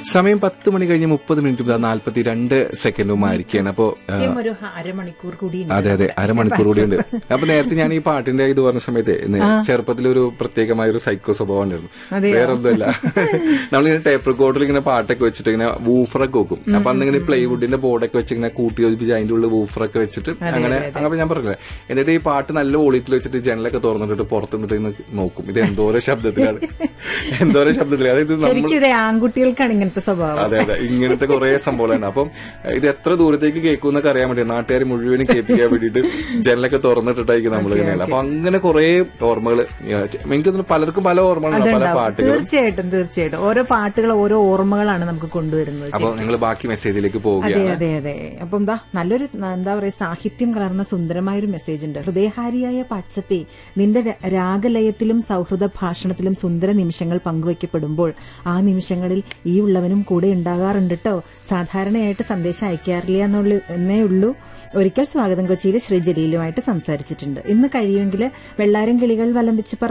സമയം പത്ത് മണി കഴിഞ്ഞ് മുപ്പത് മിനിറ്റും നാല്പത്തി രണ്ട് സെക്കൻഡും ആയിരിക്കുകയാണ് അപ്പോ ആ, കൃത്യം ഒരു ഹ- അരമണിക്കൂർ കൂടി ഉണ്ട് അതെ അതെ അരമണിക്കൂർ കൂടി ഉണ്ട് അപ്പൊ നേരത്തെ ഞാൻ ഈ പാട്ടിന്റെ ഇത് പറഞ്ഞ സമയത്ത് ചെറുപ്പത്തിൽ ഒരു പ്രത്യേകമായ ഒരു സൈക്കോ സ്വഭാവം ഉണ്ടായിരുന്നു വേറെ ഒന്നുമല്ല നമ്മളിങ്ങനെ ടേപ്പ് റെക്കോർഡിൽ ഇങ്ങനെ പാട്ടൊക്കെ വെച്ചിട്ട് ഇങ്ങനെ വൂഫറൊക്കെ വെക്കും അപ്പൊ അന്ന് ഇങ്ങനെ പ്ലൈവുഡിന്റെ ബോർഡൊക്കെ വെച്ച് ഇങ്ങനെ കൂട്ടി യോജിപ്പിച്ച് അതിന്റെ ഉള്ളിൽ വൂഫറൊക്കെ വെച്ചിട്ട് അങ്ങനെ അങ്ങനെ ഞാൻ പറഞ്ഞില്ലേ എന്നിട്ട് ഈ പാട്ട് നല്ല വോളിയത്തിൽ വെച്ചിട്ട് ജനലൊക്കെ തുറന്നിട്ട് പുറത്ത് നിന്നിട്ട് ഇങ്ങനെ നോക്കും ഇത് എന്തോരോ ശബ്ദത്തിലാണ് എന്തോരോ ശബ്ദത്തിലാണ് അതായത് നമ്മൾ ശരിക്കും ഇത് ആൺകുട്ടികൾക്കാണ് ഇങ്ങനത്തെ സ്വഭാവം അതെ അതെ ഇങ്ങനത്തെ കുറെ സംഭവങ്ങളാണ് അപ്പം ഇത് എത്ര ദൂരത്തേക്ക് കേൾക്കുമെന്നൊക്കെ അറിയാൻ വേണ്ടി നാട്ടുകാർ മുഴുവനും കേൾപ്പിക്കാൻ വേണ്ടിയിട്ട് ജനലൊക്കെ തുറന്നിട്ടിട്ടായിരിക്കും നമ്മൾ ഇങ്ങനെ അപ്പൊ അങ്ങനെ കുറെ ഓർമ്മകൾ എനിക്ക് തോന്നുന്നു പലർക്കും പല ഓർമ്മകളുണ്ട് പല അതുണ്ടാവും പാട്ടുകളും തീർച്ചയായിട്ടും തീർച്ചയായിട്ടും ഓരോ പാട്ടുകൾ ഓരോ ഓർമ്മകളാണ് നമുക്ക് കൊണ്ടുവരുന്നത് അപ്പൊ നിങ്ങൾ ബാക്കി മെസ്സേജിലേക്ക് അതെ പോവുകയാണ് അതെ അതെ അപ്പം എന്താ നല്ലൊരു ന- എന്താ പറയാ സാഹിത്യം കലർന്ന സുന്ദരമായ ഒരു മെസ്സേജ് ഉണ്ട് ഹൃദയഹാരിയായ വാട്സപ്പേ നിന്റെ ര- രാഗലയത്തിലും സൗഹൃദ ഭാഷണത്തിലും സുന്ദര നിമിഷങ്ങൾ പങ്കുവയ്ക്കപ്പെടുമ്പോൾ ആ നിമിഷങ്ങളിൽ ഈ ഉള്ളവനും കൂടെ ഉണ്ടാകാറുണ്ട് കേട്ടോ സാധാരണയായിട്ട് സന്ദേശം അയക്കാറില്ല എന്നുള്ള എന്നേ ഉള്ളൂ ഒരിക്കൽ സ്വാഗതം കൊച്ചിയിൽ ശ്രീ ജലീലുമായിട്ട് സംസാരിച്ചിട്ടുണ്ട് ഇന്ന് കഴിയുമെങ്കിൽ വെള്ളാരം കിളികൾ വലം വെച്ച് പറ